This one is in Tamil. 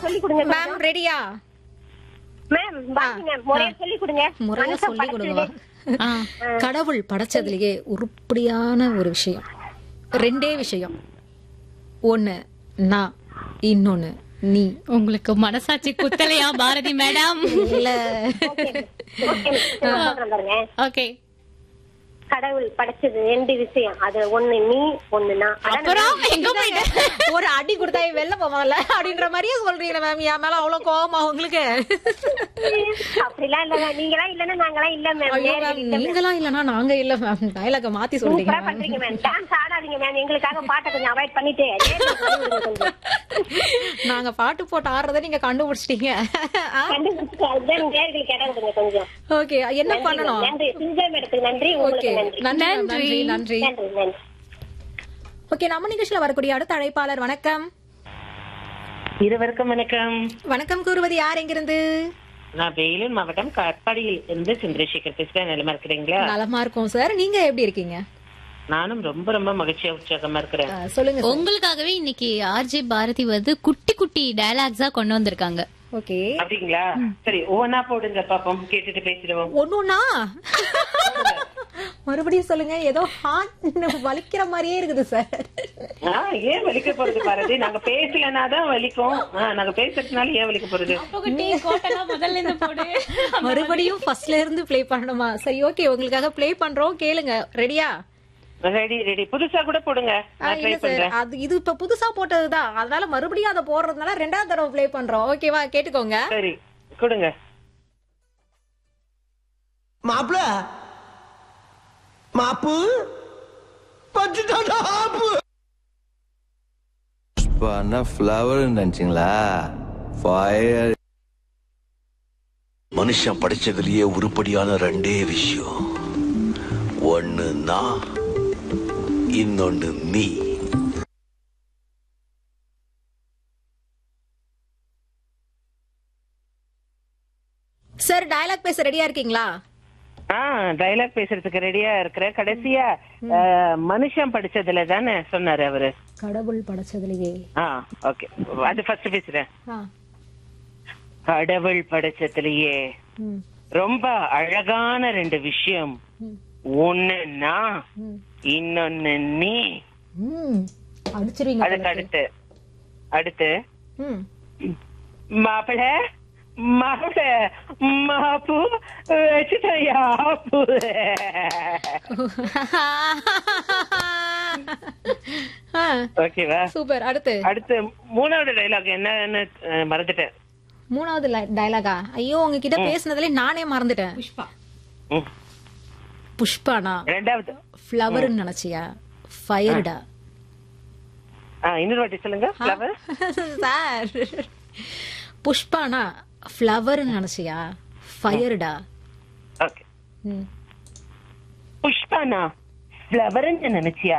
சொல்லி கொடுங்க மேம் ரெடியா மேம் பாருங்க மேம் முறையா சொல்லி கொடுங்க முறையா மனுஷன் சொல்லி கொடுங்கவா படைச்சது. ஆ, கடவுள் படைச்சதுலயே உருப்படியான ஒரு விஷயம் ரெண்டே விஷயம் ஒண்ணு நான் இன்னொன்னு நீ உங்களுக்கு மனசாட்சி குத்தலையா பாரதி மேடம் இல்ல ஓகே மேம் சொல்றேன் பாருங்க ஓகே கடவுள் படைச்சது ரெண்டு விஷயம் அது ஒண்ணு நீ ஒண்ணு நான் அதான் அப்புறம் எங்க போயிட்டு ஒரு அடி கொடுத்தா இவன் வெளில போவான்ல அப்படின்ற மாதிரியே சொல்றீங்களா மேம் என் மேல அவ்வளவு கோவமா உங்களுக்கு அப்படிலாம் இல்ல மேம் நீங்களாம் இல்லன்னா நாங்களாம் இல்ல மேம் ஐயோ மேம் நீங்களாம் இல்லனா நாங்க இல்ல மேம் டைலாக மாத்தி சொல்றீங்க சூப்பரா பண்றீங்க மேம் டான்ஸ் ஆடாதீங்க மேம் எங்களுக்காக பாட்டை கொஞ்சம் அவாய்ட் பண்ணிட்டு நேர்ல சொல்லி விடுங்க கொஞ்சம். நாங்க பாட்டு போட்டு ஆடுறத நீங்க கண்டுபிடிச்சிட்டீங்க கண்டுபிடிச்சிட்டு அதுதான் நேர்களுக்கு இடம் கொடுங்க கொஞ்சம் ஓகே என்ன பண்ணணும் நன்றி சிஞ்சா மேடத்துக்கு நன்றி ஓகே உங்களுக்கு நன்றி நன்றி ma'am, நன்றி நன்றி நன்றி நன்றி ஓகே நம்ம நிகழ்ச்சியில வரக்கூடிய அடுத்த அழைப்பாளர் வணக்கம் இருவருக்கும் வணக்கம் வணக்கம் கூறுவது யார் எங்கிருந்து நான் வேலூர் மாவட்டம் காட்பாடியில் இருந்து சந்திரசேகர் பேசுறேன் நிலமா இருக்கிறீங்களா நலமா இருக்கும் சார் நீங்க எப்படி இருக்கீங்க நானும் ரொம்ப ரொம்ப மகிழ்ச்சியா உற்சாகமா இருக்கிறேன் அஹ், சொல்லுங்க சார் உங்களுக்காகவே இன்னைக்கு ஆர்ஜே பாரதி வந்து குட்டி குட்டி டயலாக்ஸா கொண்டு வந்திருக்காங்க ஓகே அப்படிங்களா சரி ஒவ்வொன்னா போடுங்க பாப்போம் கேட்டுட்டு பேசிடுவோம் ஒண்ணுன்னா மறுபடியும் சொல்லுங்க ஏதோ ஹார்ட் வலிக்கிற மாதிரியே இருக்குது சார் ஆ, ஏன் வலிக்க போறது பாரதி நாங்க பேசலனா தான் வலிக்கும் ஆ, நாங்க பேசுறதுனால ஏன் வலிக்க போறது முதல்ல இருந்து போடு மறுபடியும் ஃபர்ஸ்ட்ல இருந்து ப்ளே பண்ணணுமா சரி ஓகே உங்களுக்காக ப்ளே பண்றோம் கேளுங்க ரெடியா ரெடி ரெடி புதுசா கூட போடுங்க நான் ட்ரை இல்ல சார் பண்றேன் அது இது இப்ப புதுசா போட்டதுதான் அதனால மறுபடியும் அதை போடுறதுனால ரெண்டாவது தடவை ப்ளே பண்றோம் ஓகேவா கேட்டுக்கோங்க சரி கொடுங்க மாப்பிள மாப்பு பச்சுட்டாடா ஆப்பு புஷ்பான்னா ஃப்ளவர் நினைச்சிங்களா ஃபயர் மனுஷன் படிச்சதுலயே உருப்படியான ரெண்டே விஷயம் ஒண்ணு நான் இன்னொன்னு நீ சார் டயலாக் பேச ரெடியா இருக்கீங்களா ஆ டைலாக் பேசுறதுக்கு ரெடியா இருக்கிறேன் கடைசியா ஆ, மனுஷன் படிச்சதுல தானே சொன்னாரு அவரு கடவுள் படைச்சதுலயே ஆ ஓகே அது ஃபர்ஸ்ட் பேசுறேன் ஆ, கடவுள் படைச்சதுலயே ம், ரொம்ப அழகான ரெண்டு விஷயம் ம், ஒண்ணு நான் ம், இன்னொன்னு நீ ம். அடிச்சிருவீங்க அதுக்கு போல அடுத்து அடுத்து ம். மாப்பிள மாப்பிள மாப்பு வச்சுட்டயா ஆப்பு ஆ, ஓகேவா சூப்பர் அடுத்து அடுத்து மூணாவது டைலாக் என்னன்னு அஹ், மறந்துட்டேன் மூணாவது டயலாகா ஐயோ உங்ககிட்ட பேசுனதுல நானே மறந்துட்டேன் ம். புஷ்பானா ரெண்டாவது ஃப்ளவர்னு நினைச்சியா ஃபயர்டா ஆ, இன்னொரு வாட்டி சொல்லுங்க ஃப்ளவர் சார் புஷ்பானா ஃப்ளவர்னு நினைச்சியா ஃபயர்டா ஓகே ம் புஷ்பானா ஃப்ளவர்ன்னு நினைச்சியா